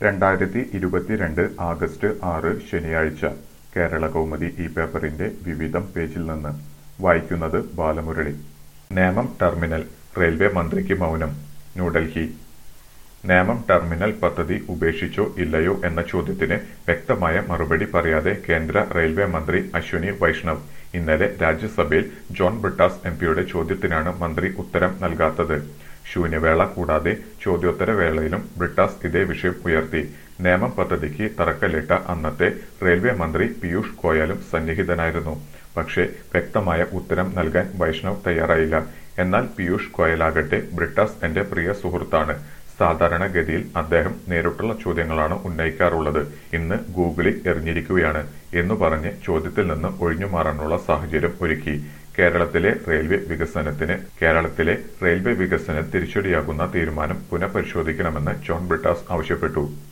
രണ്ടായിരത്തി ഇരുപത്തിരണ്ട് ആഗസ്റ്റ് ആറ് ശനിയാഴ്ച കേരളകൗമുദി ഈ പേപ്പറിന്റെ വിവിധം പേജിൽ നിന്ന് വായിക്കുന്നത് ബാലമുരളി നേമം ടെർമിനൽ റെയിൽവേ മന്ത്രിക്ക് മൗനം ന്യൂഡൽഹി നേമം ടെർമിനൽ പദ്ധതി ഉപേക്ഷിച്ചോ ഇല്ലയോ എന്ന ചോദ്യത്തിന് വ്യക്തമായ മറുപടി പറയാതെ കേന്ദ്ര റെയിൽവേ മന്ത്രി അശ്വനി വൈഷ്ണവ് ഇന്നലെ രാജ്യസഭയിൽ ജോൺ ബ്രിട്ടാസ് എംപിയുടെ ചോദ്യത്തിനാണ് മന്ത്രി ഉത്തരം നൽകാത്തത് ശൂന്യവേള കൂടാതെ ചോദ്യോത്തര വേളയിലും ബ്രിട്ടാസ് ഇതേ വിഷയം ഉയർത്തി നേമം പദ്ധതിക്ക് തറക്കല്ലിട്ട അന്നത്തെ റെയിൽവേ മന്ത്രി പീയൂഷ് ഗോയലും സന്നിഹിതനായിരുന്നു പക്ഷേ വ്യക്തമായ ഉത്തരം നൽകാൻ വൈഷ്ണവ് തയ്യാറായില്ല എന്നാൽ പീയൂഷ് ഗോയലാകട്ടെ ബ്രിട്ടാസ് എന്റെ പ്രിയ സുഹൃത്താണ് സാധാരണഗതിയിൽ അദ്ദേഹം നേരിട്ടുള്ള ചോദ്യങ്ങളാണ് ഉന്നയിക്കാറുള്ളത് ഇന്ന് ഗൂഗിളിൽ എറിഞ്ഞിരിക്കുകയാണ് എന്നു പറഞ്ഞ് ചോദ്യത്തിൽ നിന്ന് ഒഴിഞ്ഞുമാറാനുള്ള സാഹചര്യം ഒരുക്കി കേരളത്തിലെ റെയിൽവേ വികസനത്തിന് കേരളത്തിലെ റെയിൽവേ വികസനം തിരിച്ചടിയാകുന്ന തീരുമാനം പുനഃപരിശോധിക്കണമെന്ന് ജോൺ ബ്രിട്ടാസ് ആവശ്യപ്പെട്ടു